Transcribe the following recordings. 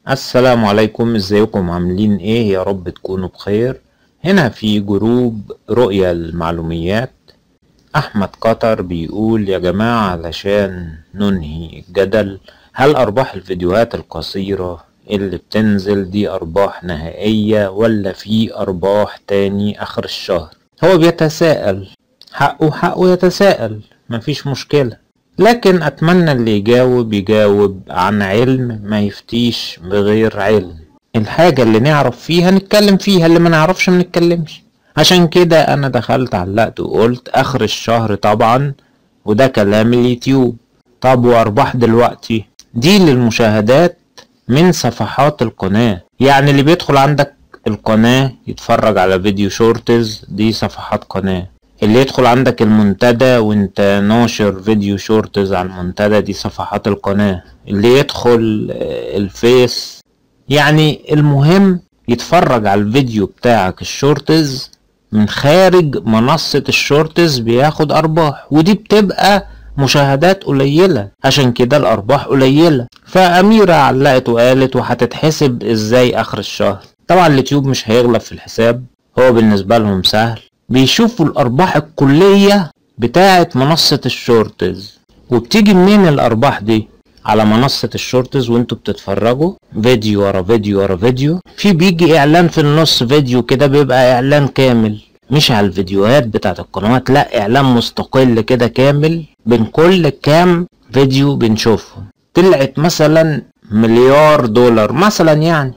السلام عليكم ازيكم عاملين ايه يا رب تكونوا بخير هنا في جروب رؤية المعلوميات احمد قطر بيقول يا جماعة علشان ننهي الجدل هل ارباح الفيديوهات القصيرة اللي بتنزل دي ارباح نهائية ولا في ارباح تاني اخر الشهر هو بيتساءل حقه حقه يتساءل مفيش مشكلة لكن اتمنى اللي يجاوب يجاوب عن علم ما يفتيش بغير علم الحاجة اللي نعرف فيها نتكلم فيها اللي ما نعرفش ما نتكلمش عشان كده انا دخلت علقت وقلت اخر الشهر طبعا وده كلام اليوتيوب طب وارباح دلوقتي دي للمشاهدات من صفحات القناة يعني اللي بيدخل عندك القناة يتفرج على فيديو شورتز دي صفحات قناة اللي يدخل عندك المنتدى وانت ناشر فيديو شورتز على المنتدى دي صفحات القناة اللي يدخل آه، الفيس يعني المهم يتفرج على الفيديو بتاعك الشورتز من خارج منصة الشورتز بياخد أرباح ودي بتبقى مشاهدات قليلة عشان كده الأرباح قليلة فأميرة علقت وقالت وهتتحسب ازاي آخر الشهر طبعا اليوتيوب مش هيغلب في الحساب هو بالنسبة لهم سهل بيشوفوا الأرباح الكلية بتاعة منصة الشورتز وبتيجي منين الأرباح دي على منصة الشورتز وانتوا بتتفرجوا فيديو ورا فيديو ورا فيديو في بيجي اعلان في النص فيديو كده بيبقى اعلان كامل مش على الفيديوهات بتاعت القنوات لا اعلان مستقل كده كامل بين كل كام فيديو بنشوفهم طلعت مثلا مليار دولار مثلا يعني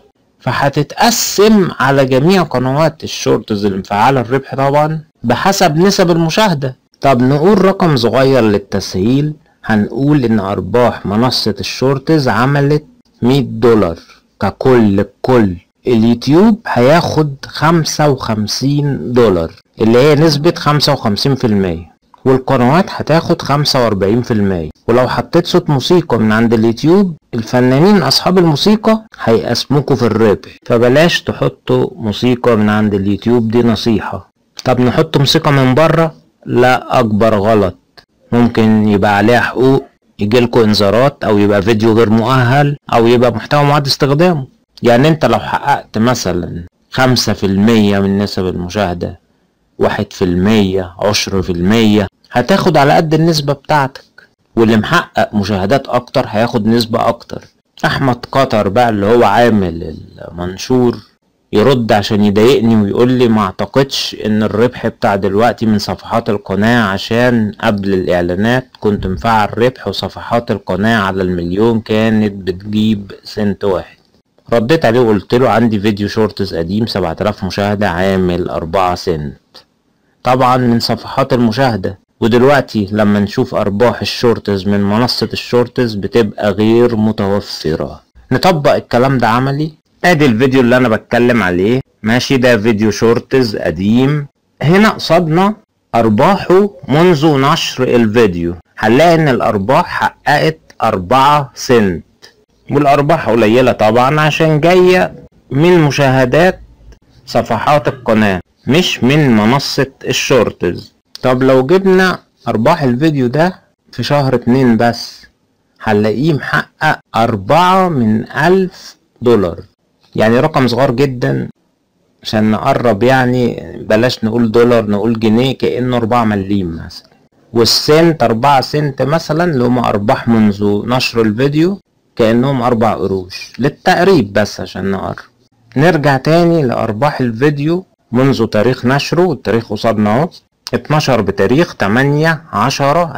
فهتتقسم على جميع قنوات الشورتز اللي مفعلة الربح طبعا بحسب نسب المشاهدة طب نقول رقم صغير للتسهيل هنقول ان ارباح منصة الشورتز عملت 100 دولار ككل الكل اليوتيوب هياخد 55 دولار اللي هي نسبة 55% والقنوات هتاخد 45% ولو حطيت صوت موسيقى من عند اليوتيوب الفنانين اصحاب الموسيقى هيقسموكوا في الربح فبلاش تحطوا موسيقى من عند اليوتيوب دي نصيحة طب نحط موسيقى من بره لا اكبر غلط ممكن يبقى عليها حقوق يجيلكوا انذارات او يبقى فيديو غير مؤهل او يبقى محتوى معاد استخدامه يعني انت لو حققت مثلا خمسة في المية من نسب المشاهدة واحد في المية عشر في المية هتاخد على قد النسبة بتاعتك واللي محقق مشاهدات اكتر هياخد نسبة اكتر احمد قطر بقى اللي هو عامل المنشور يرد عشان يضايقني ويقول لي ما اعتقدش ان الربح بتاع دلوقتي من صفحات القناة عشان قبل الاعلانات كنت مفعل ربح وصفحات القناة على المليون كانت بتجيب سنت واحد رديت عليه وقلت له عندي فيديو شورتز قديم 7000 مشاهدة عامل 4 سنت طبعا من صفحات المشاهدة ودلوقتي لما نشوف ارباح الشورتز من منصة الشورتز بتبقى غير متوفرة نطبق الكلام ده عملي ادي الفيديو اللي انا بتكلم عليه ماشي ده فيديو شورتز قديم هنا قصادنا ارباحه منذ نشر الفيديو هنلاقي ان الارباح حققت اربعة سنت والارباح قليلة طبعا عشان جاية من مشاهدات صفحات القناة مش من منصة الشورتز طب لو جبنا ارباح الفيديو ده في شهر اتنين بس هنلاقيه محقق اربعة من الف دولار يعني رقم صغير جدا عشان نقرب يعني بلاش نقول دولار نقول جنيه كأنه أربعة مليم مثلا والسنت أربعة سنت مثلا اللي هما أرباح منذ نشر الفيديو كأنهم أربع قروش للتقريب بس عشان نقرب نرجع تاني لأرباح الفيديو منذ تاريخ نشره والتاريخ قصادنا اهو اتنشر بتاريخ 8 10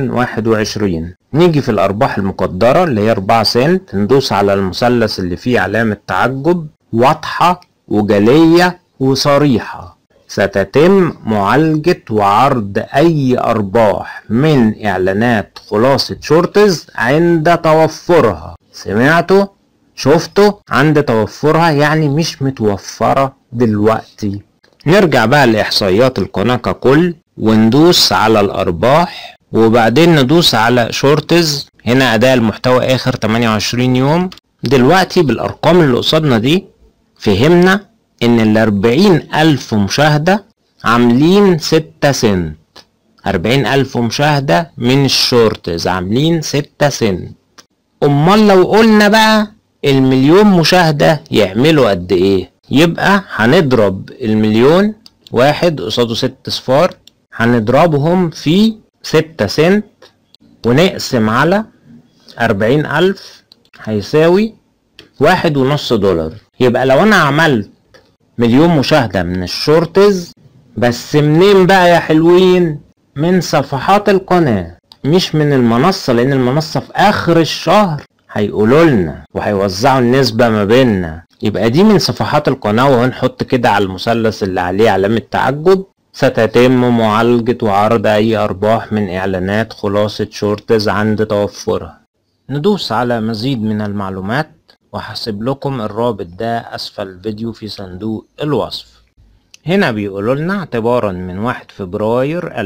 2021 نيجي في الأرباح المقدرة اللي هي 4 سنت ندوس على المثلث اللي فيه علامة تعجب واضحة وجلية وصريحة ستتم معالجة وعرض أي أرباح من إعلانات خلاصة شورتز عند توفرها سمعتوا؟ شفتوا؟ عند توفرها يعني مش متوفرة دلوقتي نرجع بقى لإحصائيات القناة ككل وندوس على الأرباح وبعدين ندوس على شورتز هنا أداء المحتوى آخر 28 يوم دلوقتي بالأرقام اللي قصادنا دي فهمنا إن الأربعين ألف مشاهدة عاملين ستة سنت أربعين ألف مشاهدة من الشورتز عاملين ستة سنت أمال لو قلنا بقى المليون مشاهدة يعملوا قد ايه يبقى هنضرب المليون واحد قصاده ست صفار هنضربهم في ستة سنت ونقسم على أربعين ألف هيساوي واحد ونص دولار يبقى لو أنا عملت مليون مشاهدة من الشورتز بس منين بقى يا حلوين من صفحات القناة مش من المنصة لأن المنصة في آخر الشهر هيقولوا لنا وهيوزعوا النسبة ما بيننا يبقى دي من صفحات القناة وهنحط كده على المثلث اللي عليه علامة تعجب ستتم معالجة وعرض أي أرباح من إعلانات خلاصة شورتز عند توفرها ندوس على مزيد من المعلومات وهسيب لكم الرابط ده أسفل الفيديو في صندوق الوصف هنا بيقولوا لنا اعتبارا من واحد فبراير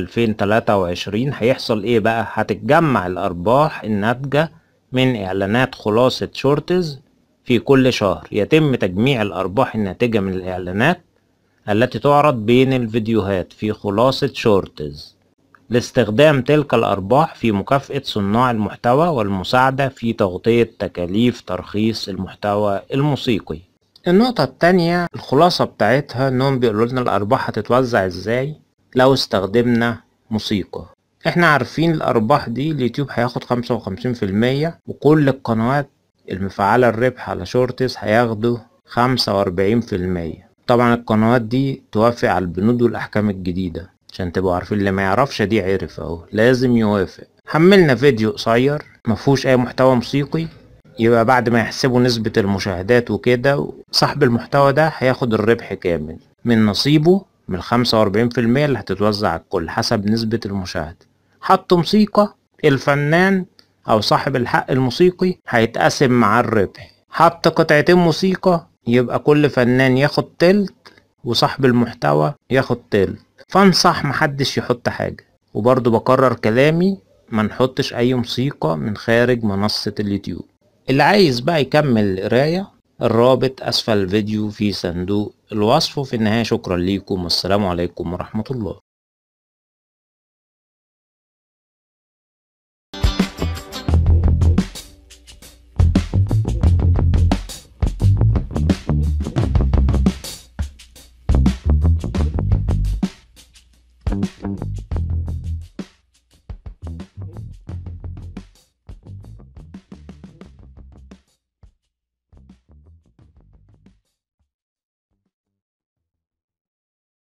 2023 هيحصل ايه بقى هتتجمع الأرباح الناتجة من إعلانات خلاصة شورتز في كل شهر يتم تجميع الأرباح الناتجة من الإعلانات التي تعرض بين الفيديوهات في خلاصة شورتز لاستخدام تلك الأرباح في مكافأة صناع المحتوى والمساعدة في تغطية تكاليف ترخيص المحتوى الموسيقي النقطة التانية الخلاصة بتاعتها انهم بيقولوا لنا الأرباح هتتوزع ازاي لو استخدمنا موسيقى احنا عارفين الأرباح دي اليوتيوب هياخد خمسة وخمسين في المية وكل القنوات المفعلة الربح على شورتس هياخدوا خمسة وأربعين في المية طبعا القنوات دي توافق على البنود والأحكام الجديدة عشان تبقوا عارفين اللي ما يعرفش دي عرف اهو لازم يوافق حملنا فيديو قصير مفهوش أي محتوى موسيقي يبقى بعد ما يحسبوا نسبة المشاهدات وكده صاحب المحتوى ده هياخد الربح كامل من نصيبه من الخمسة وأربعين في المية اللي هتتوزع على الكل حسب نسبة المشاهدة حط موسيقى الفنان أو صاحب الحق الموسيقي هيتقسم مع الربح حط قطعتين موسيقى يبقى كل فنان ياخد تلت وصاحب المحتوى ياخد تلت فانصح محدش يحط حاجة وبرضه بكرر كلامي ما نحطش أي موسيقى من خارج منصة اليوتيوب اللي عايز بقى يكمل القراية الرابط أسفل الفيديو في صندوق الوصف وفي النهاية شكرا ليكم والسلام عليكم ورحمة الله Thank you.